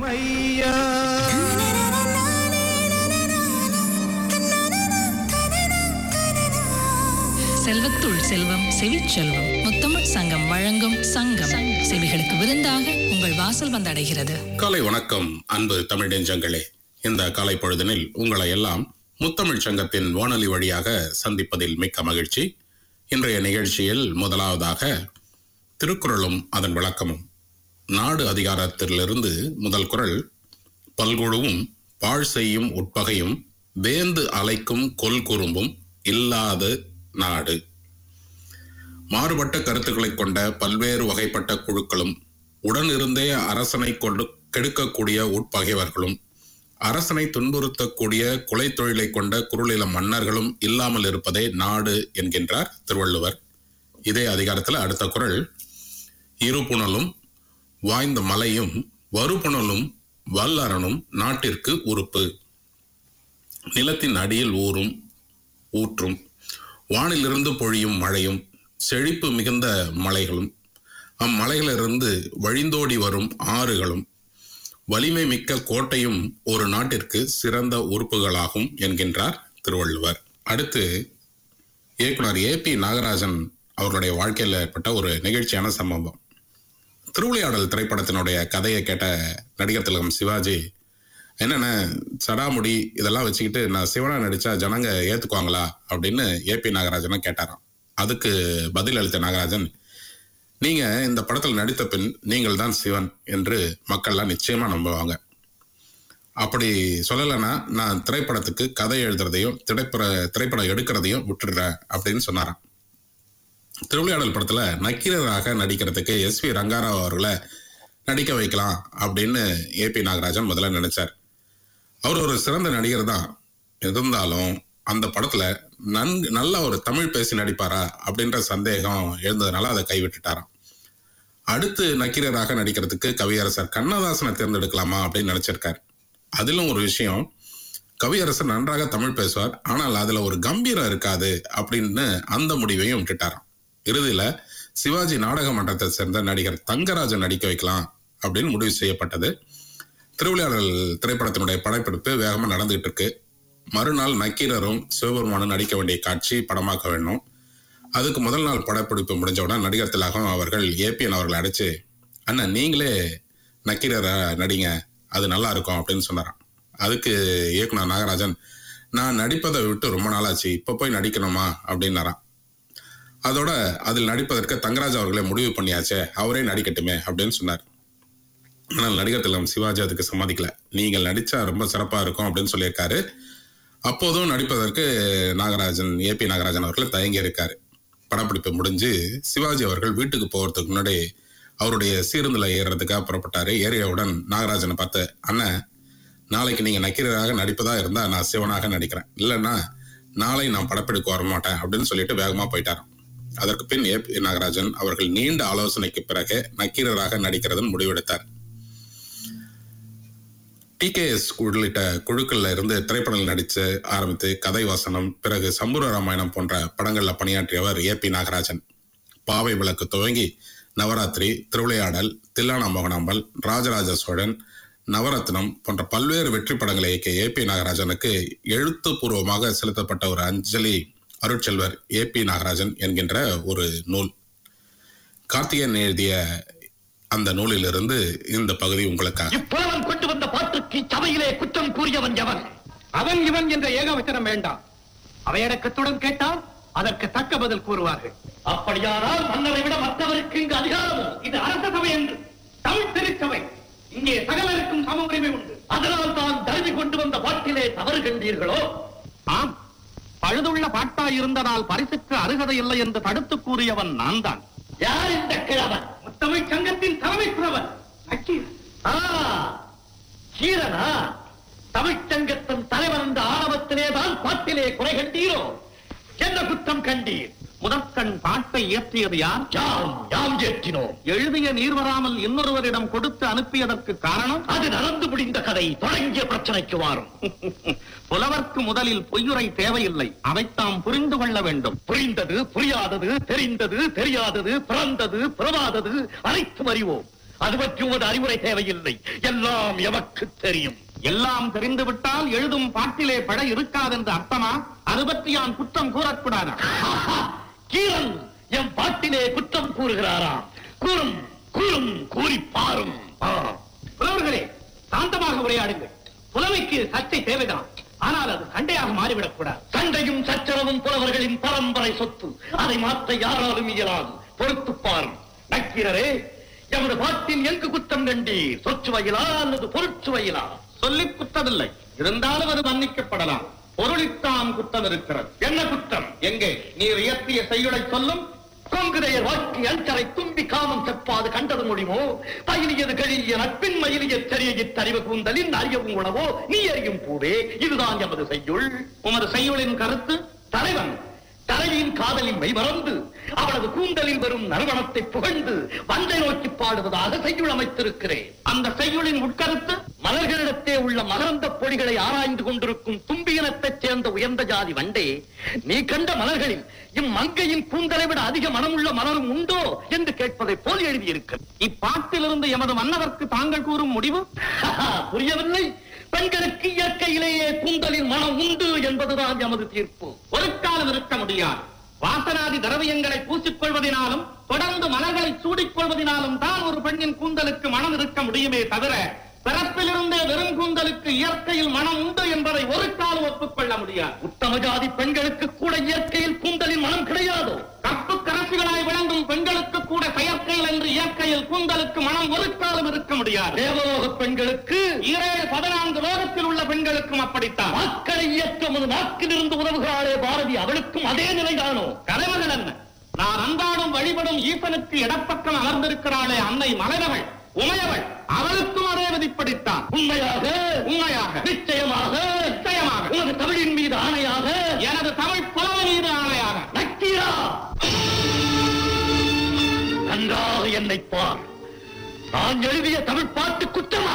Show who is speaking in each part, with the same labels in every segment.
Speaker 1: ஐயா
Speaker 2: செல்வத்துள் செல்வம் செவிச்செல்வம் முத்தமிழ் சங்கம் வழங்கும் சங்கம் செவிகளுக்கு விருந்தாக உங்கள் வாசல் வந்தடைகிறது
Speaker 3: காலை வணக்கம் அன்பு தமிழ் நெஞ்சங்களே இந்த காலை பொழுதினில் உங்களை எல்லாம் முத்தமிழ் சங்கத்தின் வானொலி வழியாக சந்திப்பதில் மிக்க மகிழ்ச்சி இன்றைய நிகழ்ச்சியில் முதலாவதாக திருக்குறளும் அதன் விளக்கமும் நாடு அதிகாரத்திலிருந்து முதல் குறள் பல்குழுவும் பாழ் செய்யும் உட்பகையும் வேந்து அலைக்கும் கொல் குறும்பும் இல்லாத நாடு மாறுபட்ட கருத்துக்களை கொண்ட பல்வேறு வகைப்பட்ட குழுக்களும் உடனிருந்தே அரசனை கொண்டு கெடுக்கக்கூடிய உட்பகைவர்களும் அரசனை துன்புறுத்தக்கூடிய கொலை தொழிலை கொண்ட குறுநில மன்னர்களும் இல்லாமல் இருப்பதே நாடு என்கின்றார் திருவள்ளுவர் இதே அதிகாரத்தில் அடுத்த குறள் இருபுணலும் வாய்ந்த மலையும் வருபுணலும் வல்லரணும் நாட்டிற்கு உறுப்பு நிலத்தின் அடியில் ஊறும் ஊற்றும் வானிலிருந்து பொழியும் மழையும் செழிப்பு மிகுந்த மலைகளும் அம்மலைகளிலிருந்து வழிந்தோடி வரும் ஆறுகளும் வலிமை மிக்க கோட்டையும் ஒரு நாட்டிற்கு சிறந்த உறுப்புகளாகும் என்கின்றார் திருவள்ளுவர் அடுத்து இயக்குனர் ஏ பி நாகராஜன் அவர்களுடைய வாழ்க்கையில் ஏற்பட்ட ஒரு நிகழ்ச்சியான சம்பவம் திருவிளையாடல் திரைப்படத்தினுடைய கதையை கேட்ட நடிகர் திலகம் சிவாஜி என்னென்ன சடாமுடி இதெல்லாம் வச்சுக்கிட்டு நான் சிவனா நடிச்சா ஜனங்க ஏத்துக்குவாங்களா அப்படின்னு ஏ பி நாகராஜனை கேட்டாராம் அதுக்கு பதில் அளித்த நாகராஜன் நீங்க இந்த படத்தில் நடித்த பின் நீங்கள் தான் சிவன் என்று மக்கள்லாம் நிச்சயமா நம்புவாங்க அப்படி சொல்லலைன்னா நான் திரைப்படத்துக்கு கதை எழுதுறதையும் திரைப்பட திரைப்படம் எடுக்கிறதையும் விட்டுடுறேன் அப்படின்னு சொன்னாராம் திருவிளையாடல் படத்துல நக்கீரராக நடிக்கிறதுக்கு எஸ் வி ரங்காராவ் அவர்களை நடிக்க வைக்கலாம் அப்படின்னு ஏ பி நாகராஜன் முதல்ல நினைச்சார் அவர் ஒரு சிறந்த நடிகர் தான் இருந்தாலும் அந்த படத்துல நன்கு நல்ல ஒரு தமிழ் பேசி நடிப்பாரா அப்படின்ற சந்தேகம் எழுந்ததுனால அதை கைவிட்டுட்டாராம் அடுத்து நக்கீரராக நடிக்கிறதுக்கு கவியரசர் கண்ணதாசனை தேர்ந்தெடுக்கலாமா அப்படின்னு நினைச்சிருக்கார் அதிலும் ஒரு விஷயம் கவியரசர் நன்றாக தமிழ் பேசுவார் ஆனால் அதுல ஒரு கம்பீரம் இருக்காது அப்படின்னு அந்த முடிவையும் விட்டுட்டாராம் இறுதியில சிவாஜி நாடக மன்றத்தை சேர்ந்த நடிகர் தங்கராஜன் நடிக்க வைக்கலாம் அப்படின்னு முடிவு செய்யப்பட்டது திருவிளையாடல் திரைப்படத்தினுடைய படப்பிடிப்பு வேகமா நடந்துகிட்டு இருக்கு மறுநாள் நக்கீரரும் சிவபெருமானும் நடிக்க வேண்டிய காட்சி படமாக்க வேண்டும் அதுக்கு முதல் நாள் படப்பிடிப்பு முடிஞ்சவுடன் நடிகர் திலகம் அவர்கள் ஏபிஎன் அவர்களை அடிச்சு அண்ணன் நீங்களே நக்கீரரை நடிங்க அது நல்லா இருக்கும் அப்படின்னு சொன்னாராம் அதுக்கு இயக்குனர் நாகராஜன் நான் நடிப்பதை விட்டு ரொம்ப நாளாச்சு இப்போ போய் நடிக்கணுமா அப்படின்னாராம் அதோட அதில் நடிப்பதற்கு தங்கராஜ் அவர்களே முடிவு பண்ணியாச்சே அவரே நடிக்கட்டுமே அப்படின்னு சொன்னார் ஆனால் நடிகர் திலகம் சிவாஜி அதுக்கு சம்மதிக்கல நீங்கள் நடிச்சா ரொம்ப சிறப்பா இருக்கும் அப்படின்னு சொல்லியிருக்காரு அப்போதும் நடிப்பதற்கு நாகராஜன் ஏபி நாகராஜன் அவர்கள் தயங்கி இருக்காரு படப்பிடிப்பு முடிஞ்சு சிவாஜி அவர்கள் வீட்டுக்கு போகிறதுக்கு முன்னாடி அவருடைய சீருந்தில் ஏறுறதுக்காக புறப்பட்டாரு ஏறியவுடன் நாகராஜனை பார்த்து அண்ணன் நாளைக்கு நீங்க நக்கீரராக நடிப்பதா இருந்தா நான் சிவனாக நடிக்கிறேன் இல்லைன்னா நாளை நான் படப்பிடிக்க வர மாட்டேன் அப்படின்னு சொல்லிட்டு வேகமா போயிட்டாராம் அதற்கு பின் ஏ பி நாகராஜன் அவர்கள் நீண்ட ஆலோசனைக்கு பிறகு நக்கீரராக நடிக்கிறதுன்னு முடிவெடுத்தார் டிகேஎஸ் உள்ளிட்ட குழுக்கள்ல இருந்து திரைப்படங்கள் நடித்து ஆரம்பித்து கதை வசனம் பிறகு சம்பூர ராமாயணம் போன்ற படங்கள்ல பணியாற்றியவர் ஏ பி நாகராஜன் பாவை விளக்கு துவங்கி நவராத்திரி திருவிளையாடல் தில்லானா மோகனாம்பல் ராஜராஜ சோழன் நவரத்னம் போன்ற பல்வேறு வெற்றி படங்களை இயக்கிய ஏ பி நாகராஜனுக்கு எழுத்துப்பூர்வமாக செலுத்தப்பட்ட ஒரு அஞ்சலி அருட்செல்வர் ஏ பி நாகராஜன் என்கின்ற ஒரு நூல் கார்த்திகேயன் எழுதிய அந்த நூலிலிருந்து இந்த பகுதி உங்களுக்காக
Speaker 4: இப்புலவன் கொண்டு வந்த பாட்டுக்கு சபையிலே குற்றம் கூறியவன் எவன்
Speaker 5: அவன் இவன் என்ற ஏகவச்சனம் வேண்டாம் அவையடக்கத்துடன் கேட்டால் அதற்கு தக்க பதில் கூறுவார்கள்
Speaker 4: அப்படியானால் மன்னரை விட மற்றவருக்கு இங்கு அதிகாரமோ
Speaker 5: இது அரச சபை என்று தமிழ் திருச்சபை இங்கே சகலருக்கும் சம உரிமை உண்டு
Speaker 4: அதனால் தான் தழுவி கொண்டு வந்த பாட்டிலே தவறு கண்டீர்களோ
Speaker 5: ஆம் பழுதுள்ள பாட்டாய் இருந்ததால் பரிசுக்கு அருகதை இல்லை என்று தடுத்து கூறியவன் நான் தான்
Speaker 4: யார் இந்த கிழவன்
Speaker 5: முத்தமிழ் சங்கத்தின் தலைமை புலவன் நக்கீரன்.
Speaker 4: ஆ, கீரனா தமிழ்ச்சங்கத்தின் தலைவன் என்ற ஆணவத்திலே தான் பாட்டிலே குறை கண்டீரோ என்ன குற்றம் கண்டீர்
Speaker 5: முதற்கண் பாட்டை இயற்றியது யார்
Speaker 4: யாம் யாம் ஏற்றினோம்
Speaker 5: எழுதிய நீர் வராமல் இன்னொருவரிடம் கொடுத்து அனுப்பியதற்கு காரணம்
Speaker 4: அது நடந்து முடிந்த கதை தொடங்கிய பிரச்சனைக்கு வாரும்
Speaker 5: புலவர்க்கு முதலில் பொய்யுரை தேவையில்லை அதைத்தாம் புரிந்து கொள்ள வேண்டும்
Speaker 4: புரிந்தது புரியாதது தெரிந்தது தெரியாதது பிறந்தது பிறவாதது அனைத்தும் அறிவோம் அது பற்றி உமது அறிவுரை தேவையில்லை எல்லாம் எமக்கு தெரியும்
Speaker 5: எல்லாம் தெரிந்து விட்டால் எழுதும் பாட்டிலே பழ இருக்காதென்று அர்த்தமா அது பற்றி நான் குற்றம் கூறக்கூடாதா
Speaker 4: ஆஹா! கீரன் என் பாட்டிலே குற்றம் கூறுகிறாராம் கூறும் கூறும் கூறி பாரும் ஆ.
Speaker 5: புலவர்களே சாந்தமாக உரையாடுங்கள் புலமைக்கு சர்ச்சை தேவைதான் ஆனால் அது சண்டையாக மாறிவிடக் கூடாது
Speaker 4: சண்டையும் சச்சரவும் புலவர்களின் பரம்பரை சொத்து அதை மாற்ற யாராலும் இயலாது பொறுத்து பாரும் நக்கீரரே எமது பாட்டில் எங்கு குற்றம் கண்டீர் சொச்சுவையிலா அல்லது பொருட்சுவையிலா
Speaker 5: சொல்லிக் குற்றமில்லை இருந்தாலும் அது மன்னிக்கப்படலாம் பொருளித்தான் குற்றம் இருக்கிறது
Speaker 4: என்ன குற்றம்
Speaker 5: எங்கே நீர் இயற்றிய செய்யுளை சொல்லும்
Speaker 4: கொங்குதையர் வாக்கி அஞ்சரை தும்பி காமம் செப்பாது கண்டது முடியுமோ பயிலியது கழிய நட்பின் மயிலிய தெரிய தறிவு கூந்தலின் அறியவும் உணவோ நீ அறியும் பூவே இதுதான் எமது செய்யுள்
Speaker 5: உமது செய்யுளின் கருத்து
Speaker 4: தலைவன் தலைவியின் காதலில் மெய்மறந்து அவளது கூந்தலில் வரும் நறுமணத்தை புகழ்ந்து வந்தை நோக்கி பாடுவதாக செய்யுள் அமைத்திருக்கிறேன்
Speaker 5: அந்த செய்யுளின் உட்கருத்து
Speaker 4: மலர்களிடத்தே உள்ள மகரந்த பொடிகளை ஆராய்ந்து கொண்டிருக்கும் தும்பி இனத்தைச் சேர்ந்த உயர்ந்த ஜாதி வண்டே நீ கண்ட மலர்களில் இம்மங்கையின் கூந்தலை விட அதிக மனமுள்ள மலரும் உண்டோ என்று கேட்பதை போல் எழுதியிருக்கிறது
Speaker 5: இப்பாட்டிலிருந்து எமது மன்னவர்க்கு தாங்கள் கூறும் முடிவு
Speaker 4: புரியவில்லை பெண்களுக்கு இயற்கையிலேயே கூந்தலில் மனம் உண்டு என்பதுதான் எமது தீர்ப்பு
Speaker 5: ஒரு காலம் இருக்க முடியாது வாசனாதி திரவியங்களை பூசிக்கொள்வதினாலும் தொடர்ந்து மலர்களை சூடிக்கொள்வதினாலும் தான் ஒரு பெண்ணின் கூந்தலுக்கு மனம் இருக்க முடியுமே தவிர பிறப்பிலிருந்தே வெறும் கூந்தலுக்கு இயற்கையில் மனம் உண்டு என்பதை ஒரு காலம் ஒப்புக்கொள்ள முடியாது
Speaker 4: உத்தம ஜாதி பெண்களுக்கு கூட இயற்கையில் கூந்தலின் மனம் கிடையாதோ
Speaker 5: கற்பு கரசிகளாய் விளங்கும் பெண்களுக்கு கூட செயற்கையில் என்று இயற்கையில் கூந்தலுக்கு மனம் ஒரு காலம் இருக்க முடியாது
Speaker 4: தேவலோக பெண்களுக்கு
Speaker 5: ஈரேழு பதினான்கு லோகத்தில் உள்ள பெண்களுக்கும் அப்படித்தான்
Speaker 4: வாக்களை இயக்கம் ஒரு நாக்கிலிருந்து உதவுகிறாளே பாரதி அவளுக்கும் அதே நிலைதானோ
Speaker 5: கலைமகள் என்ன நான் அன்றாடும் வழிபடும் ஈசனுக்கு இடப்பக்கம் அமர்ந்திருக்கிறாளே அன்னை மலைமகள் உமையவள் அவளுக்கும் அதே விதிப்படித்தான்
Speaker 4: உண்மையாக
Speaker 5: உண்மையாக
Speaker 4: நிச்சயமாக
Speaker 5: நிச்சயமாக
Speaker 4: உனது தமிழின் மீது ஆணையாக
Speaker 5: எனது தமிழ் புலமை மீது ஆணையாக
Speaker 4: நக்கீரா நன்றாக என்னை பார் நான் எழுதிய தமிழ் பாட்டு குற்றமா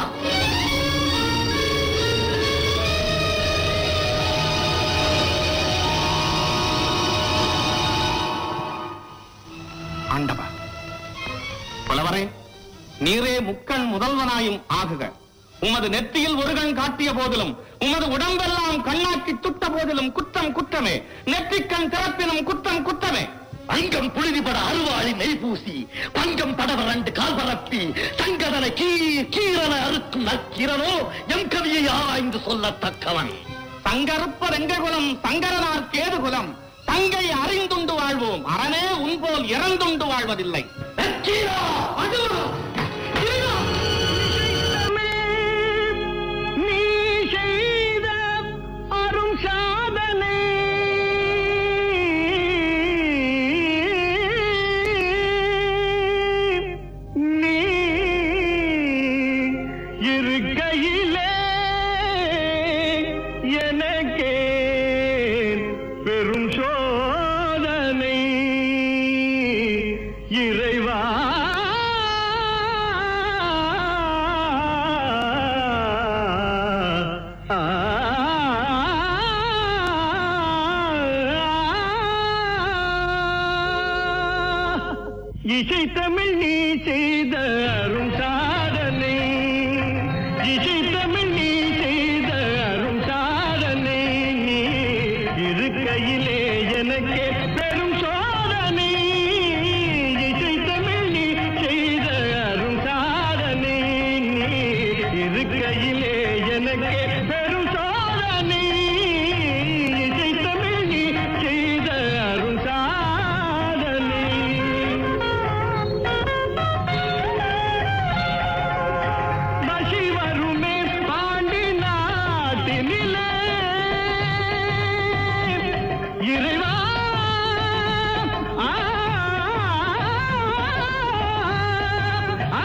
Speaker 5: ஆண்டவா புலவரே நீரே முக்கண் முதல்வனாயும் ஆகுக உமது நெற்றியில் ஒரு கண் காட்டிய போதிலும் உமது உடம்பெல்லாம் கண்ணாக்கி துட்ட போதிலும் குற்றம் குற்றமே நெற்றிக்கண் திறப்பினும் குற்றம் குற்றமே
Speaker 4: அங்கம் புழுதிபட அருவாளி நெய் பூசி பங்கம் படவ ரெண்டு கால் பரப்பி சங்கதனை கீர் கீரன அறுக்கும் நக்கீரனோ எம் கவியை ஆராய்ந்து சொல்லத்தக்கவன்
Speaker 5: சங்கருப்ப ரெங்ககுலம் சங்கரனார் கேதுகுலம் தங்கை அறிந்துண்டு வாழ்வோம் அரணே உன்போல் இறந்துண்டு வாழ்வதில்லை
Speaker 4: நக்கீரா அடூரா!
Speaker 1: நீ செய்த அரும் சாதனை நீ இருக்கையிலே எனக்கே பெரும் சோதனை இறைவா இசை தமிழ் நீ செய்த அரும் சாதனை இசை தமிழ் நீ செய்த அரும் சாதனை நீ இருக்கையிலே எனக்கே பெரும் சோதனை இசை தமிழ் நீ செய்த அரும் சாதனை நீ இருக்கையிலே எனக்கே பெரும் சோதனை இசை தமிழ் நீ செய்த அரும் சாதனை பசி வருமே பாண்டி நாட்டினிலே இறைவா ஆ, ஆ,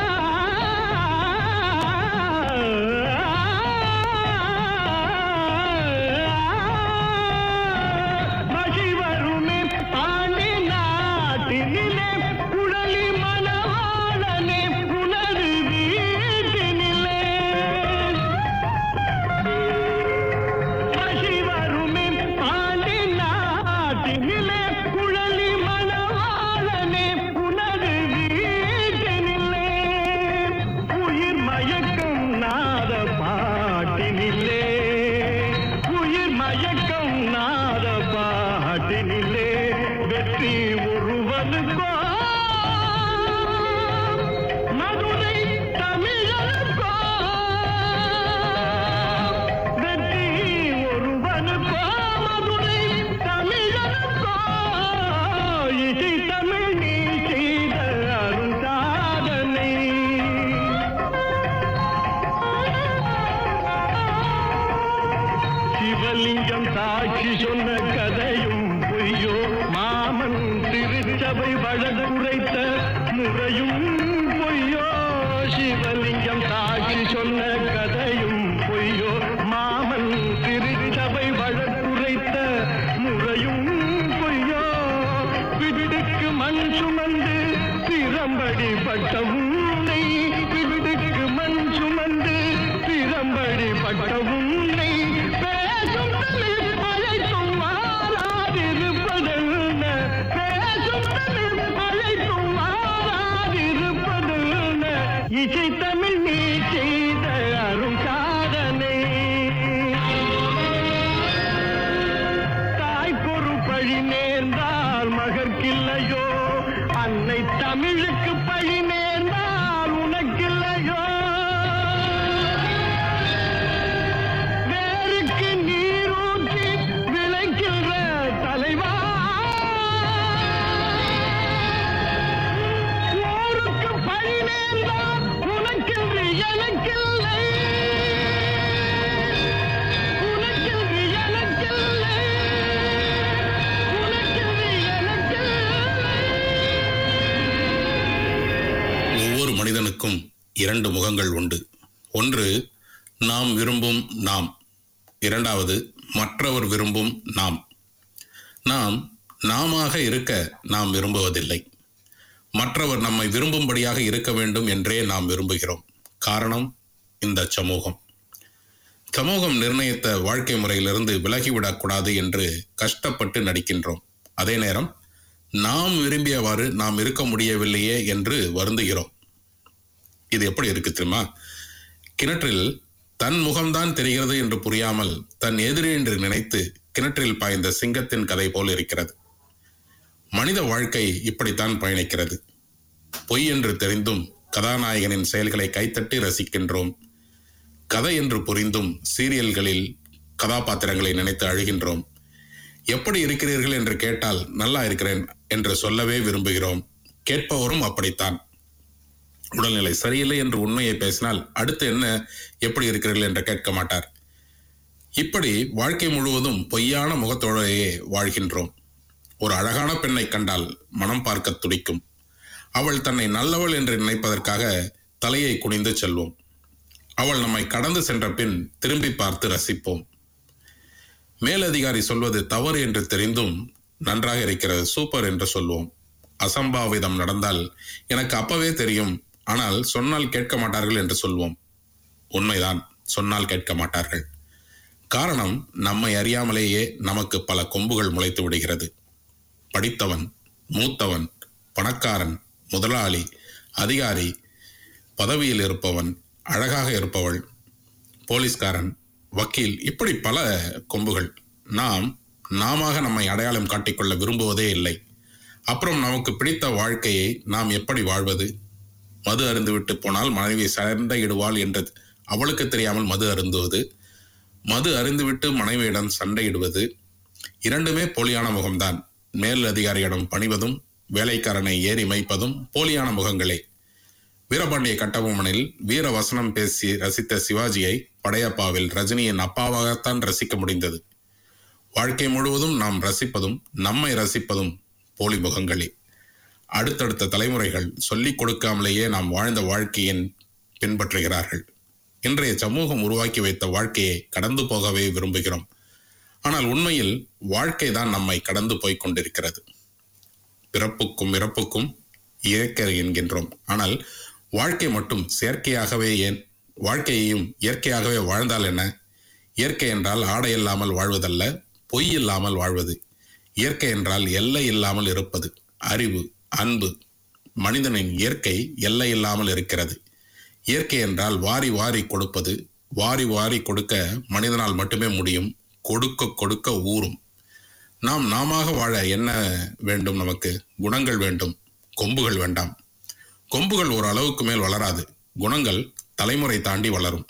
Speaker 1: பசி வருமே பாண்டி நாட்டினிலே உடலி மனவாளனே உனது வீட்டினிலே சிவலிங்கம் சாட்சி சொன்ன கதையும் பொய்யோ மாமன் திருச்சபை வழக்குரைத்த முறையும் பொய்யோ சிவலிங்கம் சாட்சி சொன்ன கதையும் பொய்யோ மாமன் திருச்சபை வழக்குரைத்த முறையும் பொய்யோ விடுக்கு மண் சுமந்து திறம்படி பட்ட உன்னை விடுக்கு மண் சுமந்து திறம்படி பட்ட உன்னை பேசும் தமிழ் அழைத்தும் வாராதிருப்பதென்ன பேசும் தமிழ் அழைத்தும் வாராதிருப்பதென்ன இசை தமிழ் நீ செய்த அரும் சாதனை தாய்க்கொரு பழி நேர்ந்தால் மகற்கில்லையோ அன்னை தமிழுக்கு பழி நேர்ந்தால் உனக்கில்லையோ வேருக்கு நீரூற்றி விளைக்கின்ற தலைவா ஊருக்கு பழி நேர்ந்தால் உனக்கென்று எனக்கில்லை உனக்கென்று எனக்கில்லை உனக்கென்று எனக்கில்லை
Speaker 3: ஒவ்வொரு மனிதனுக்கும் இரண்டு முகங்கள் உண்டு ஒன்று நாம் விரும்பும் நாம் இரண்டாவது மற்றவர் விரும்பும் நாம் நாம் நாமாக இருக்க நாம் விரும்புவதில்லை மற்றவர் நம்மை விரும்பும்படியாக இருக்க வேண்டும் என்றே நாம் விரும்புகிறோம் காரணம் இந்த சமூகம் சமூகம் நிர்ணயித்த வாழ்க்கை முறையிலிருந்து விலகிவிடக்கூடாது என்று கஷ்டப்பட்டு நடிக்கின்றோம் அதே நேரம் நாம் விரும்பியவாறு நாம் இருக்க முடியவில்லையே என்று வருந்துகிறோம் இது எப்படி இருக்கு தெரியுமா கிணற்றில் தன் முகம்தான் தெரிகிறது என்று புரியாமல் தன் எதிரி என்று நினைத்து கிணற்றில் பாய்ந்த சிங்கத்தின் கதை போல் இருக்கிறது மனித வாழ்க்கை இப்படித்தான் பயணிக்கிறது பொய் என்று தெரிந்தும் கதாநாயகனின் செயல்களை கைத்தட்டி ரசிக்கின்றோம் கதை என்று புரிந்தும் சீரியல்களில் கதாபாத்திரங்களை நினைத்து அழுகின்றோம் எப்படி இருக்கிறீர்கள் என்று கேட்டால் நல்லா இருக்கிறேன் என்று சொல்லவே விரும்புகிறோம் கேட்பவரும் அப்படித்தான் உடல்நிலை சரியில்லை என்று உண்மையை பேசினால் அடுத்து என்ன எப்படி இருக்கிறீர்கள் என்று கேட்க மாட்டார் இப்படி வாழ்க்கை முழுவதும் பொய்யான முகத்தோடையே வாழ்கின்றோம் ஒரு அழகான பெண்ணை கண்டால் மனம் பார்க்க துடிக்கும் அவள் தன்னை நல்லவள் என்று நினைப்பதற்காக தலையை குனிந்து செல்வோம் அவள் நம்மை கடந்து சென்ற பின் திரும்பி பார்த்து ரசிப்போம் மேலதிகாரி சொல்வது தவறு என்று தெரிந்தும் நன்றாக இருக்கிறது சூப்பர் என்று சொல்வோம் அசம்பாவிதம் நடந்தால் எனக்கு அப்பவே தெரியும் ஆனால் சொன்னால் கேட்க மாட்டார்கள் என்று சொல்வோம் உண்மைதான் சொன்னால் கேட்க மாட்டார்கள் காரணம் நம்மை அறியாமலேயே நமக்கு பல கொம்புகள் முளைத்து விடுகிறது படித்தவன் மூத்தவன் பணக்காரன் முதலாளி அதிகாரி பதவியில் இருப்பவன் அழகாக இருப்பவள் போலீஸ்காரன் வக்கீல் இப்படி பல கொம்புகள் நாம் நாம நம்மை அடையாளம் காட்டிக்கொள்ள விரும்புவதே இல்லை அப்புறம் நமக்கு பிடித்த வாழ்க்கையை நாம் எப்படி வாழ்வது மது அருந்துவிட்டு போனால் மனைவி சண்டையிடுவாள் என்று அவளுக்கு தெரியாமல் மது அருந்துவது மது அருந்துவிட்டு மனைவியிடம் சண்டையிடுவது இரண்டுமே போலியான முகம்தான் மேல் அதிகாரியிடம் பணிவதும் வேலைக்காரனை ஏறி மைப்பதும் போலியான முகங்களே வீரபாண்டிய கட்டபொம்மனில் வீர வசனம் பேசி ரசித்த சிவாஜியை படையப்பாவில் ரஜினியின் அப்பாவாகத்தான் ரசிக்க முடிந்தது வாழ்க்கை முழுவதும் நாம் ரசிப்பதும் நம்மை ரசிப்பதும் போலி முகங்களே அடுத்தடுத்த தலைமுறைகள் சொல்லிக் கொடுக்காமலேயே நாம் வாழ்ந்த வாழ்க்கையின் பின்பற்றுகிறார்கள் இன்றைய சமூகம் உருவாக்கி வைத்த வாழ்க்கையை கடந்து போகவே விரும்புகிறோம் ஆனால் உண்மையில் வாழ்க்கை தான் நம்மை கடந்து போய்க் கொண்டிருக்கிறது பிறப்புக்கும் இறப்புக்கும் இயற்கை என்கின்றோம் ஆனால் வாழ்க்கை மட்டும் செயற்கையாகவே ஏன் வாழ்க்கையையும் இயற்கையாகவே வாழ்ந்தால் என்ன இயற்கை என்றால் ஆடை இல்லாமல் வாழ்வதல்ல பொய் இல்லாமல் வாழ்வது இயற்கை என்றால் எல்லை இல்லாமல் இருப்பது அறிவு அன்பு மனிதனின் இயற்கை எல்லை இல்லாமல் இருக்கிறது இயற்கை என்றால் வாரி வாரி கொடுப்பது வாரி வாரி கொடுக்க மனிதனால் மட்டுமே முடியும் கொடுக்க கொடுக்க ஊறும் நாம் நாமாக வாழ என்ன வேண்டும் நமக்கு குணங்கள் வேண்டும் கொம்புகள் வேண்டாம் கொம்புகள் ஒரு அளவுக்கு மேல் வளராது குணங்கள் தலைமுறை தாண்டி வளரும்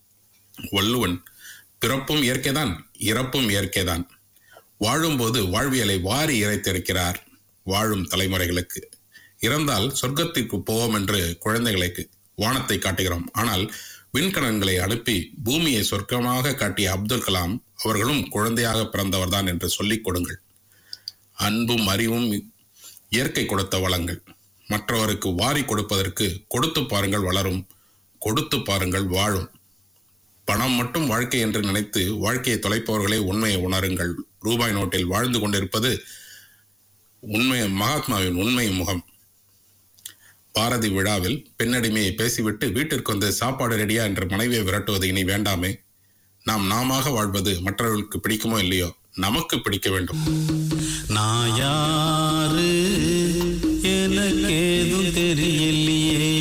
Speaker 3: வள்ளுவன் பிறப்பும் இயற்கைதான் இறப்பும் இயற்கைதான் வாழும்போது வாழ்வியலை வாரி இறைத்திருக்கிறார் வாழும் தலைமுறைகளுக்கு இறந்தால் சொர்க்கத்திற்கு போவோம் என்று குழந்தைகளுக்கு வானத்தை காட்டுகிறோம் ஆனால் விண்கலன்களை அனுப்பி பூமியை சொர்க்கமாக காட்டிய அப்துல் கலாம் அவர்களும் குழந்தையாக பிறந்தவர்தான் என்று சொல்லிக் கொடுங்கள் அன்பும் அறிவும் இயற்கை கொடுத்த வளங்கள் மற்றவருக்கு வாரி கொடுப்பதற்கு கொடுத்து பாருங்கள் வளரும் கொடுத்து பாருங்கள் வாழும் பணம் மட்டும் வாழ்க்கை என்று நினைத்து வாழ்க்கையை தொலைப்பவர்களே உண்மையை உணருங்கள் ரூபாய் நோட்டில் வாழ்ந்து கொண்டிருப்பது உண்மை மகாத்மாவின் உண்மை முகம் பாரதி விழாவில் பெண்ணடிமையை பேசிவிட்டு வீட்டிற்கு வந்து சாப்பாடு ரெடியா என்று மனைவியை விரட்டுவது இனி வேண்டாமே நாம் நாமாக வாழ்வது மற்றவர்களுக்கு பிடிக்குமோ இல்லையோ நமக்கு பிடிக்க வேண்டும்
Speaker 6: நான் யாரு எனக்கேதும் தெரியலையே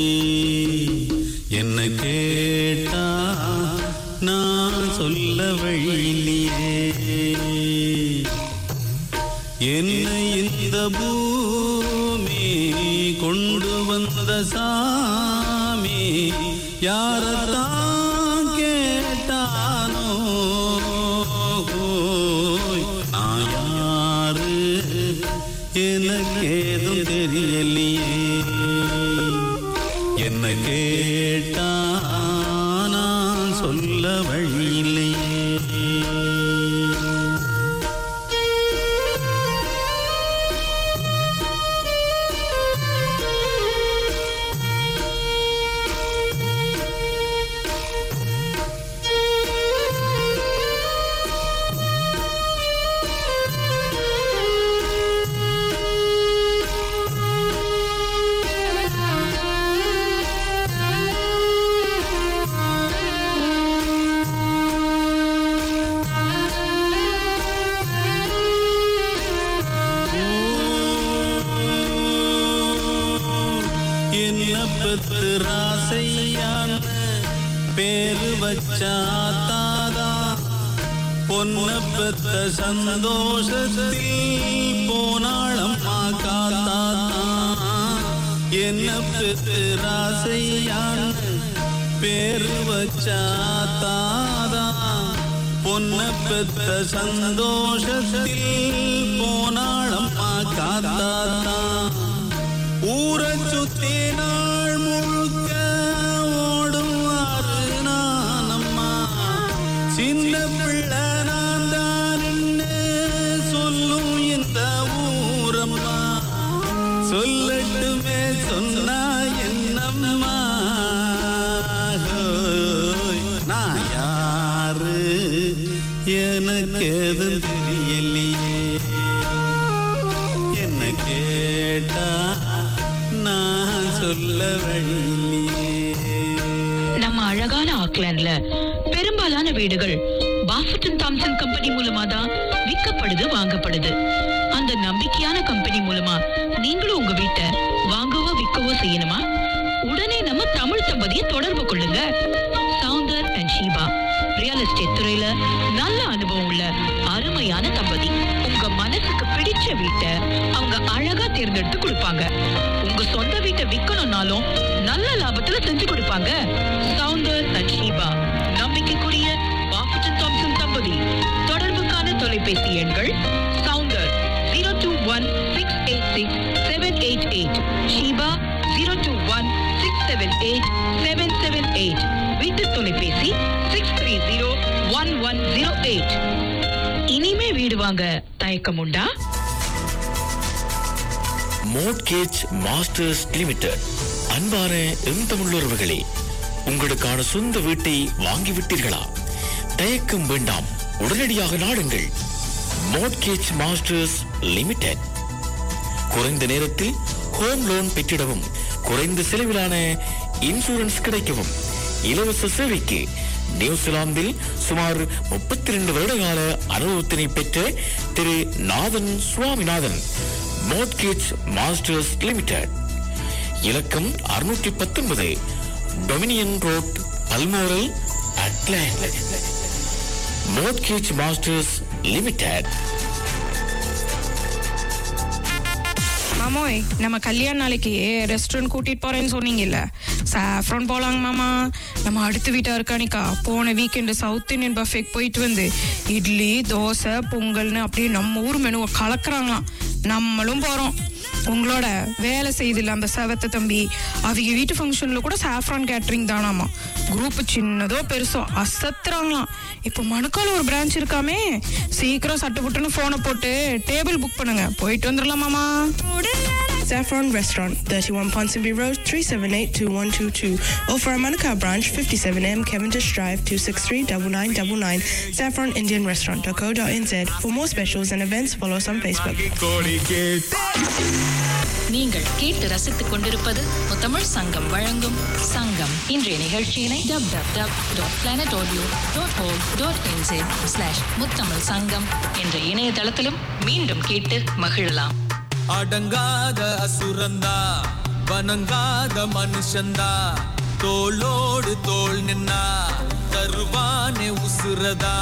Speaker 6: என்ன கேட்டா நான் சொல்ல வழியிலையே என்னை இந்த பூமி கொண்டு வந்த சாமி யாரத்தான் கேட்டானோ ஓய், நான் யாரு எனக்கேதும் தெரியலையே என்ன கேட்டா நான் சொல்ல வழியில்லையே என்ன பெத்து ராசையான பேரு வச்சாத்தாதா பொன்ன பெத்த சந்தோஷத்தில் போனாளம்மா காத்தாத்தா என்ன பெத்து ராசையான பேரு வச்சாத்தாதா பொன்ன பெத்த சந்தோஷத்தில் போனாளம்மா காத்தாத்தா ஊரை சுத்தி நாள் முழுக்க ஓடுவாரு நானம்மா சின்ன பிள்ளை நான் தான் சொல்லும் இந்த ஊரம்மா சொல்லட்டுமே சொன்னா என்னம்மா ஹோய், நான் யாரு எனக்கு எது தெரியலையே என்ன கேட்டா நான் சொல்ல வழியிலே
Speaker 7: நம்ம அழகான ஆக்லாண்ட்ல பெரும்பாலான வீடுகள் பாஃபட்டன் தாம்சன் கம்பெனி மூலமா தான் விற்கப்படுது வாங்கப்படுது அந்த நம்பிக்கையான கம்பெனி மூலமா நீங்களும் உங்க வீட்டை வாங்கவோ விற்கவோ செய்யணுமா உடனே நம்ம தமிழ் தம்பதியை தொடர்பு கொள்ளுங்க Soundar and Sheeba real estate துறையில நல்ல அனுபவம் உள்ள அருமையான தம்பதி உங்க மனசுக்கு பிடிச்ச வீட்டை அவங்க அழகா தேர்ந்தெடுத்து கொடுப்பாங்க உங்க சொந்த வீட்டை விற்கணும்னாலும் நல்ல லாபத்துல செஞ்சு கொடுப்பாங்க சவுந்தர் அண்ட் ஷீபா நம்பிக்கைக்குரிய பாஃபட்டன் தாம்சன் தம்பதி தொடர்புக்கான தொலைபேசி எண்கள் Soundar zero two one six eight six seven eight eight Sheeba zero two one six seven eight seven seven eight வீட்டு தொலைபேசி six three zero one one zero eight இனிமே வீடு வாங்க தயக்கம் உண்டா
Speaker 8: மோட்கேஜ் மாஸ்டர்ஸ் லிமிடெட் அன்பான எம் தமிழுறவுகளே உங்களுக்கான சொந்த வீட்டை வாங்கிவிட்டீர்களா தயக்கம் வேண்டாம் உடனடியாக நாடுங்கள் மோட்கேஜ் மாஸ்டர்ஸ் லிமிடெட் குறைந்த நேரத்தில் ஹோம் லோன் பெற்றிடவும் குறைந்த செலவிலான இன்சூரன்ஸ் கிடைக்கவும் இலவச சேவைக்கு நியூசிலாந்தில் சுமார் முப்பத்தி ரெண்டு வருடகால அனுபவத்தினை பெற்ற Thiru Nathan Swaminathan mortgage masters limited இலக்கம் அறுநூற்றி பத்தொன்பது Dominion road Balmoral Auckland mortgage masters limited
Speaker 9: மாமோய் நம்ம கல்யாண நாளைக்கு ரெஸ்டாரண்ட் கூட்டிட்டு போறேன்னு சொன்னீங்கல்ல சாஃப்ரான் போலாங்க மாமா நம்ம அடுத்த வீட்டா இருக்கானிக்கா போன வீக்கெண்டு சவுத் இந்தியன் பஃபேக்கு போயிட்டு வந்து இட்லி தோசை பொங்கல்னு அப்படியே நம்ம ஊர் மெனுவை கலக்குறாங்களாம் நம்மளும் போறோம் உங்களோட வேலை செய்தில்ல அந்த செவத்த தம்பி அவங்க வீட்டு ஃபங்க்ஷன்ல கூட சாஃப்ரான் கேட்டரிங் தானாமா குரூப் சின்னதோ பெருசோ அசத்துறாங்களாம் இப்போ மணுக்கால ஒரு பிரான்ச் இருக்காமே சீக்கிரம் சட்டு புட்டுன்னு போனை போட்டு டேபிள் புக் பண்ணுங்க போயிட்டு வந்துடலாமாமா
Speaker 10: Saffron Restaurant, 31 Ponsonby Road, 378-2122. Or for our Manukau branch, 57M Cavendish Drive, 263-9999. Saffron Indian Restaurant.co.nz. For more specials and events, follow us on Facebook.
Speaker 2: நீங்கள் கேட்டு ரசித்துக் கொண்டிருப்பது முத்தமிழ் சங்கம் வழங்கும் சங்கம் இன்றைய நிகழ்ச்சியினை W W W dot planet audio dot com dot NZ slash Muthamizh Sangam என்ற இணையதளத்திலும் மீண்டும் கேட்டு மகிழலாம்
Speaker 6: அடங்காத அசுரந்தா வணங்காத மனுஷந்தா தோளோடு தோள் நின்னா தருவானே உசுரதா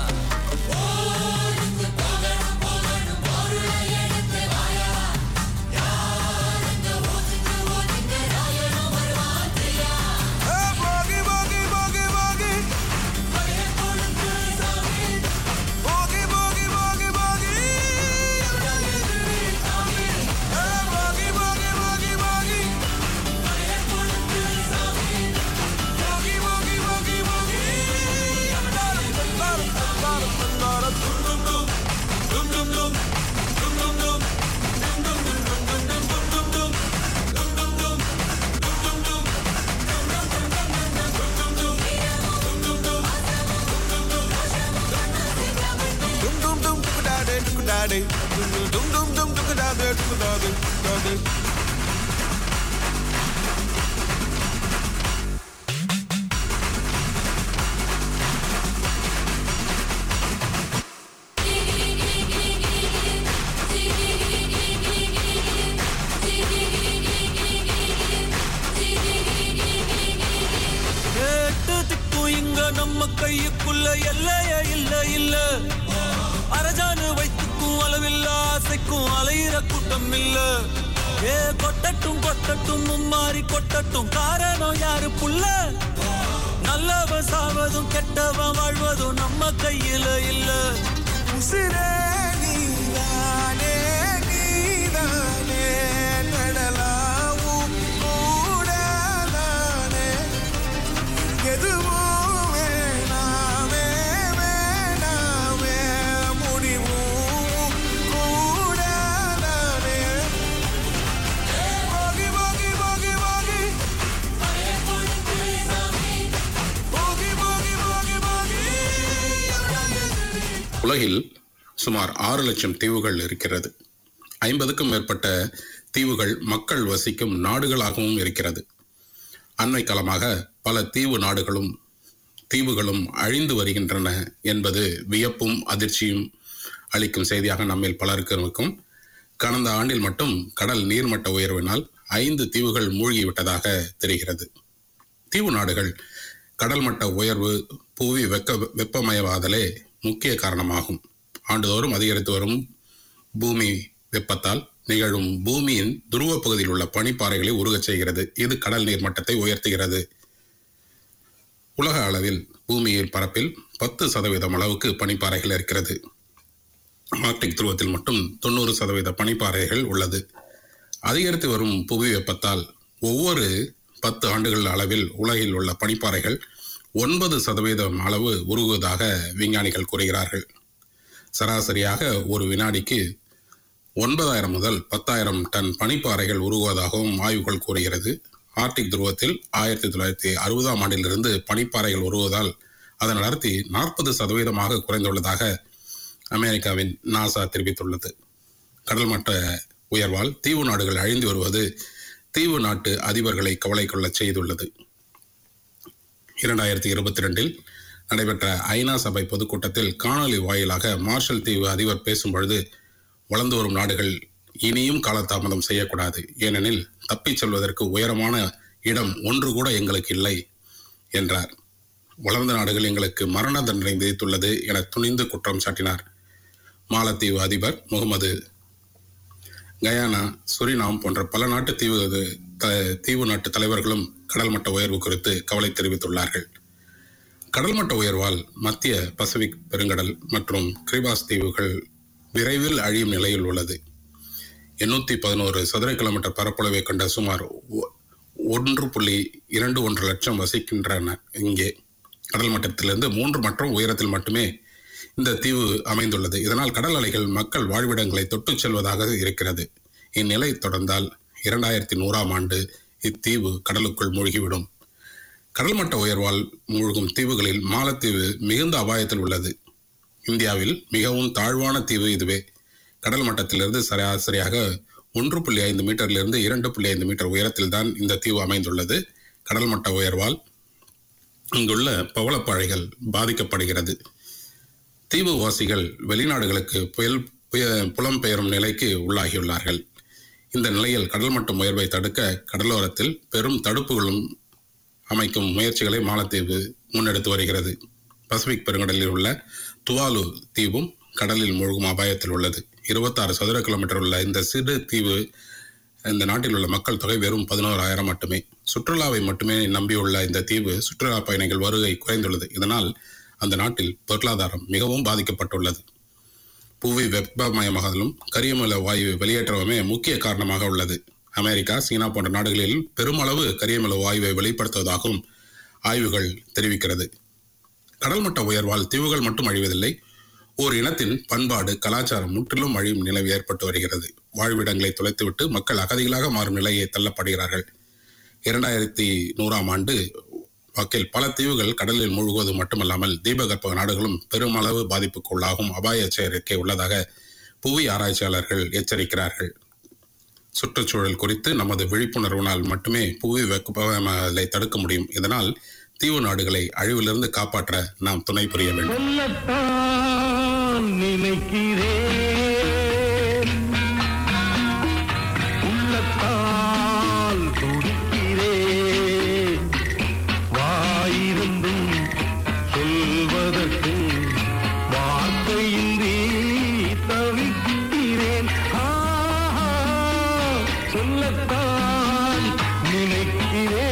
Speaker 6: எட்டு திக்கும் இங்க நம்ம கையுக்குள்ள எல்லைய இல்ல இல்ல அரஜானு வைத்துக்கும் அளவில்ல ஆசைக்கும் அலையிற கூட்டம் இல்ல ஏ கொட்டட்டும் கொட்டட்டும் மும்மாறி கொட்டட்டும் காரணம் யாரு புள்ள நல்லவன் சாவதும் கெட்டவன் வாழ்வதும் நம்ம கையில இல்ல உசிரே நீதானே நீதானே நடலாவும் கூடதானே எதுவும் வேணாமே வேணாமே முடிவும் கூடதானே போகி போகி போகி போகி போகி போகி போகி போகி
Speaker 3: உலகில் சுமார் ஆறு லட்சம் தீவுகள் இருக்கிறது ஐம்பதுக்கும் மேற்பட்ட தீவுகள் மக்கள் வசிக்கும் நாடுகளாகவும் இருக்கிறது அண்மை காலமாக பல தீவு நாடுகளும் தீவுகளும் அழிந்து வருகின்றன என்பது வியப்பும் அதிர்ச்சியும் அளிக்கும் செய்தியாக நம்மில் பலருக்கு இருக்கும் கடந்த ஆண்டில் மட்டும் கடல் நீர்மட்ட உயர்வினால் ஐந்து தீவுகள் மூழ்கிவிட்டதாக தெரிகிறது தீவு நாடுகள் கடல் மட்ட உயர்வு புவி வெக்க வெப்பமயமாதலே முக்கிய காரணமாகும் ஆண்டுதோறும் அதிகரித்து வரும் பூமி வெப்பத்தால் நிகழும் பூமியின் துருவ பகுதியில் உள்ள பனிப்பாறைகளை உருகச் செய்கிறது இது கடல் நீர் மட்டத்தை உயர்த்துகிறது உலக அளவில் பூமியின் பரப்பில் பத்து சதவீதம் அளவுக்கு பனிப்பாறைகள் இருக்கிறது ஆர்டிக் துருவத்தில் மட்டும் தொண்ணூறு சதவீத பனிப்பாறைகள் உள்ளது அதிகரித்து வரும் புவி வெப்பத்தால் ஒவ்வொரு பத்து ஆண்டுகள் அளவில் உலகில் உள்ள பனிப்பாறைகள் ஒன்பது சதவீதம் அளவு உருகுவதாக விஞ்ஞானிகள் கூறுகிறார்கள் சராசரியாக ஒரு வினாடிக்கு ஒன்பதாயிரம் முதல் பத்தாயிரம் டன் பனிப்பாறைகள் உருகுவதாகவும் ஆய்வுகள் கூறுகிறது ஆர்டிக் துருவத்தில் ஆயிரத்தி தொள்ளாயிரத்தி அறுபதாம் ஆண்டிலிருந்து பனிப்பாறைகள் உருகுவதால் அதன் அடர்த்தி நாற்பது சதவீதமாக குறைந்துள்ளதாக அமெரிக்காவின் நாசா தெரிவித்துள்ளது கடல் மட்ட உயர்வால் தீவு நாடுகள் அழிந்து வருவது தீவு நாட்டு அதிபர்களை கவலை கொள்ளச் செய்துள்ளது இரண்டாயிரத்தி இருபத்தி ரெண்டில் நடைபெற்ற ஐநா சபை பொதுக்கூட்டத்தில் காணொலி வாயிலாக மார்ஷல் தீவு அதிபர் பேசும்பொழுது வளர்ந்து வரும் நாடுகள் இனியும் காலதாமதம் செய்யக்கூடாது ஏனெனில் தப்பிச் செல்வதற்கு உயரமான இடம் ஒன்று கூட எங்களுக்கு இல்லை என்றார் வளர்ந்த நாடுகள் எங்களுக்கு மரண தண்டனை விதித்துள்ளது என துணிந்து குற்றம் சாட்டினார் மாலத்தீவு அதிபர் முகமது கயானா சுரினாம் போன்ற பல நாட்டு தீவு த- தீவு நாட்டு தலைவர்களும் கடல் மட்ட உயர்வு குறித்து கவலை தெரிவித்துள்ளார்கள் கடல் மட்ட உயர்வால் மத்திய பசிபிக் பெருங்கடல் மற்றும் கிரிபாஸ் தீவுகள் விரைவில் அழியும் நிலையில் உள்ளது எண்ணூத்தி பதினோரு சதுர கிலோமீட்டர் பரப்பளவை கொண்ட சுமார் ஒ- ஒன்று புள்ளி இரண்டு ஒன்று லட்சம் வசிக்கின்றன இங்கே கடல் மட்டத்திலிருந்து மூன்று மற்றும் உயரத்தில் மட்டுமே இந்த தீவு அமைந்துள்ளது இதனால் கடல் அலைகள் மக்கள் வாழ்விடங்களை தொட்டுச் செல்வதாக இருக்கிறது இந்நிலை தொடர்ந்தால் இரண்டாயிரத்தி நூறாம் ஆண்டு இத்தீவு கடலுக்குள் மூழ்கிவிடும் கடல் மட்ட உயர்வால் மூழ்கும் தீவுகளில் மாலத்தீவு மிகுந்த அபாயத்தில் உள்ளது இந்தியாவில் மிகவும் தாழ்வான தீவு இதுவே கடல் மட்டத்திலிருந்து சராசரியாக ஒன்று புள்ளி ஐந்து மீட்டரிலிருந்து இரண்டு புள்ளி ஐந்து மீட்டர் உயரத்தில் தான் இந்த தீவு அமைந்துள்ளது கடல் மட்ட உயர்வால் இங்குள்ள பவளப்பாறைகள் பாதிக்கப்படுகிறது தீவுவாசிகள் வெளிநாடுகளுக்கு புயல் புய- புலம்பெயரும் நிலைக்கு உள்ளாகியுள்ளார்கள் இந்த நிலையில் கடல் மட்டம் உயர்வை தடுக்க கடலோரத்தில் பெரும் தடுப்புகளும் அமைக்கும் முயற்சிகளை மாலத்தீவு முன்னெடுத்து வருகிறது பசிபிக் பெருங்கடலில் உள்ள துவாலு தீவும் கடலில் மூழ்கும் அபாயத்தில் உள்ளது இருபத்தாறு சதுர கிலோமீட்டர் உள்ள இந்த சிறு தீவு இந்த நாட்டில் உள்ள மக்கள் தொகை வெறும் பதினோராயிரம் மட்டுமே சுற்றுலாவை மட்டுமே நம்பியுள்ள இந்த தீவு சுற்றுலா பயணிகள் வருகை குறைந்துள்ளது இதனால் அந்த நாட்டில் பொருளாதாரம் மிகவும் பாதிக்கப்பட்டுள்ளது புவி வெப்பமயமாகலும் கரியமில வாயு வெளியேற்றமே முக்கிய காரணமாக உள்ளது அமெரிக்கா சீனா போன்ற நாடுகளில் பெருமளவு கரியமில வாயுவை வெளிப்படுத்துவதாகவும் ஆய்வுகள் தெரிவிக்கிறது கடல்மட்ட உயர்வால் தீவுகள் மட்டும் அழிவதில்லை ஓர் இனத்தின் பண்பாடு கலாச்சாரம் முற்றிலும் அழியும் நிலை ஏற்பட்டு வருகிறது வாழ்விடங்களை தொலைத்துவிட்டு மக்கள் அகதிகளாக மாறும் நிலையை தள்ளப்படுகிறார்கள் இரண்டாயிரத்தி நூறாம் ஆண்டு வாக்கில் பல தீவுகள் கடலில் மூழ்குவது மட்டுமல்லாமல் தீபகற்ப நாடுகளும் பெருமளவு பாதிப்புக்கு உள்ளாகும் அபாய எச்சரிக்கை உள்ளதாக புவி ஆராய்ச்சியாளர்கள் எச்சரிக்கிறார்கள் சுற்றுச்சூழல் குறித்து நமது விழிப்புணர்வினால் மட்டுமே புவி வெப்பமயமாதலை தடுக்க முடியும் இதனால் தீவு நாடுகளை அழிவிலிருந்து காப்பாற்ற நாம் துணை புரிய வேண்டும்
Speaker 1: சொல்லத்தான் நினைக்கிறேன் உள்ளத்தால் துடிக்கிறேன் வாயிருந்தும் சொல்வதற்கு வார்த்தையின்றி தவிக்கிறேன் ஆஹா, சொல்லத்தான் நினைக்கிறேன்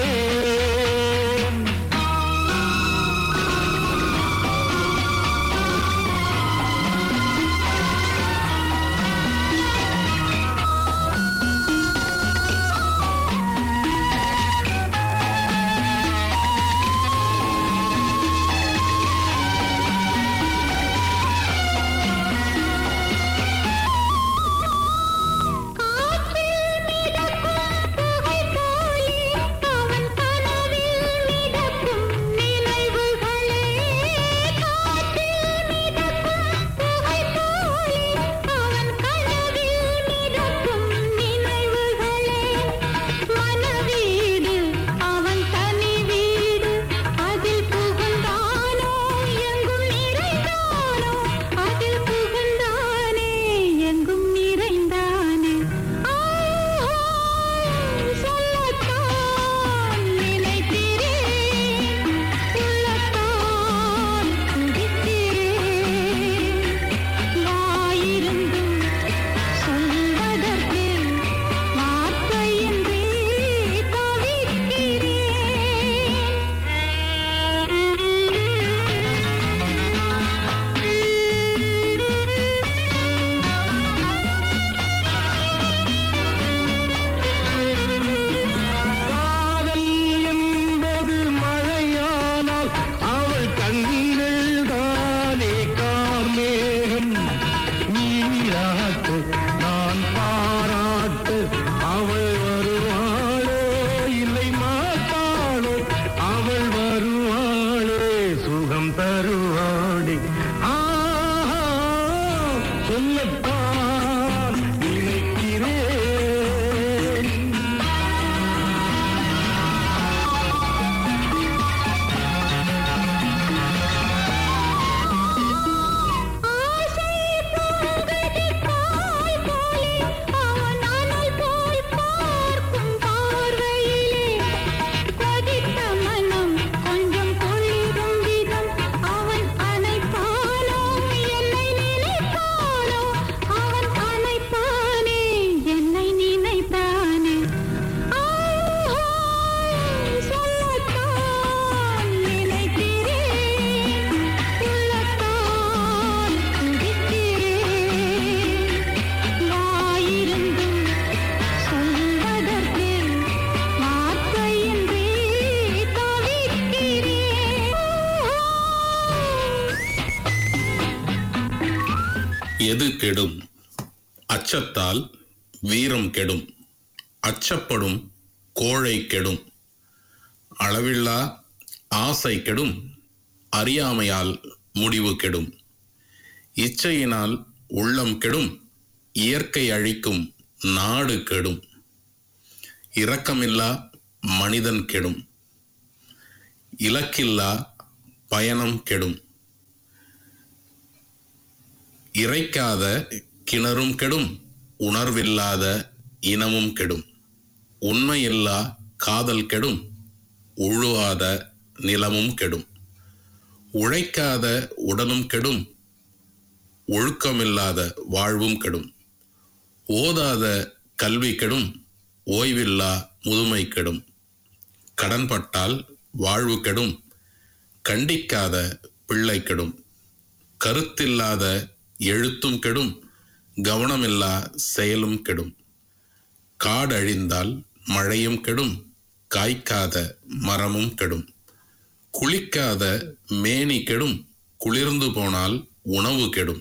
Speaker 3: எது கெடும் அச்சத்தால் வீரம் கெடும் அச்சப்படும் கோழை கெடும் அளவில்லா ஆசை கெடும் அறியாமையால் முடிவு கெடும் இச்சையினால் உள்ளம் கெடும் இயற்கை அழிக்கும் நாடு கெடும் இரக்கமில்லா மனிதன் கெடும் இலக்கில்லா பயணம் கெடும் இறைக்காத கிணறும் கெடும் உணர்வில்லாத இனமும் கெடும் உண்மையில்லா காதல் கெடும் உழுவாத நிலமும் கெடும் உழைக்காத உடலும் கெடும் ஒழுக்கமில்லாத வாழ்வும் கெடும் ஓதாத கல்வி கெடும் ஓய்வில்லா முதுமை கெடும் கடன்பட்டால் வாழ்வு கெடும் கண்டிக்காத பிள்ளை கெடும் கருத்தில்லாத எழுத்தும் கெடும் கவனமில்லா செயலும் கெடும் காடழிந்தால் மழையும் கெடும் காய்க்காத மரமும் கெடும் குளிக்காத மேனி கெடும் குளிர்ந்து போனால் உணவு கெடும்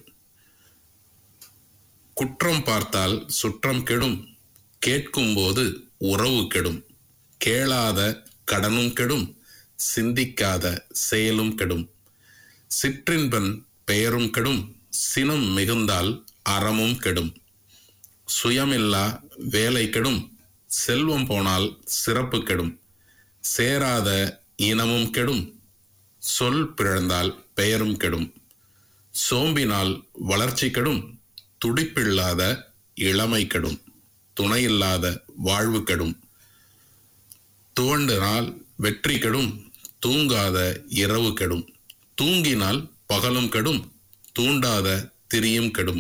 Speaker 3: குற்றம் பார்த்தால் சுற்றம் கெடும் கேட்கும்போது உறவு கெடும் கேளாத கடனும் கெடும் சிந்திக்காத செயலும் கெடும் சிற்றின்பன் பெயரும் கெடும் சினம் மிகுந்தால் அறமும் கெடும் சுயமில்லா வேலை கெடும் செல்வம் போனால் சிறப்பு கெடும் சேராத இனமும் கெடும் சொல் பிறந்தால் பெயரும் கெடும் சோம்பினால் வளர்ச்சி கெடும் துடிப்பில்லாத இளமை கெடும் துணையில்லாத வாழ்வு கெடும் துவண்டினால் வெற்றி கெடும் தூங்காத இரவு கெடும் தூங்கினால் பகலும் கெடும் தூண்டாத திரியும் கெடும்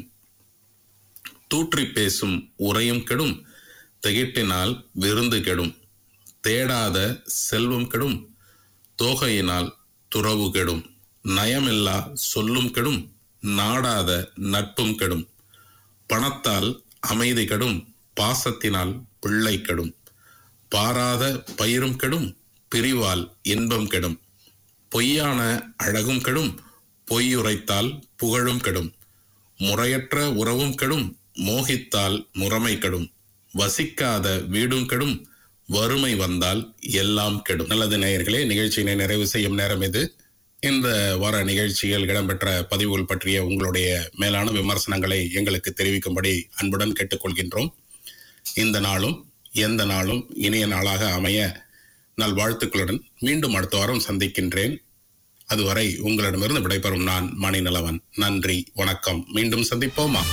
Speaker 3: தூற்றி பேசும் உரையும் கெடும் திகிட்டினால் விருந்து கெடும் தேடாத செல்வம் கெடும் தோகையினால் துறவு கெடும் நயமில்லா சொல்லும் கெடும் நாடாத நட்பும் கெடும் பணத்தால் அமைதி கெடும் பாசத்தினால் பிள்ளை கெடும் பாராத பயிரும் கெடும் பிரிவால் இன்பம் கெடும் பொய்யான அழகும் கெடும் பொய்யுரைத்தால் புகழும் கெடும் முறையற்ற உறவும் கெடும் மோகித்தால் முறைமை கெடும் வசிக்காத வீடும் கெடும் வறுமை வந்தால் எல்லாம் கெடும் நல்லது நேயர்களே நிகழ்ச்சியினை நிறைவு செய்யும் நேரம் இது இந்த வார நிகழ்ச்சியில் இடம்பெற்ற பதிவுகள் பற்றிய உங்களுடைய மேலான விமர்சனங்களை எங்களுக்கு தெரிவிக்கும்படி அன்புடன் கேட்டுக்கொள்கின்றோம் இந்த நாளும் எந்த நாளும் இனிய நாளாக அமைய நல்வாழ்த்துக்களுடன் மீண்டும் அடுத்த வாரம் சந்திக்கின்றேன் அதுவரை உங்களிடமிருந்து விடைபெறும் நான் மணிநலவன் நன்றி வணக்கம் மீண்டும் சந்திப்போமா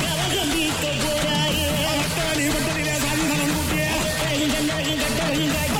Speaker 6: போறாரு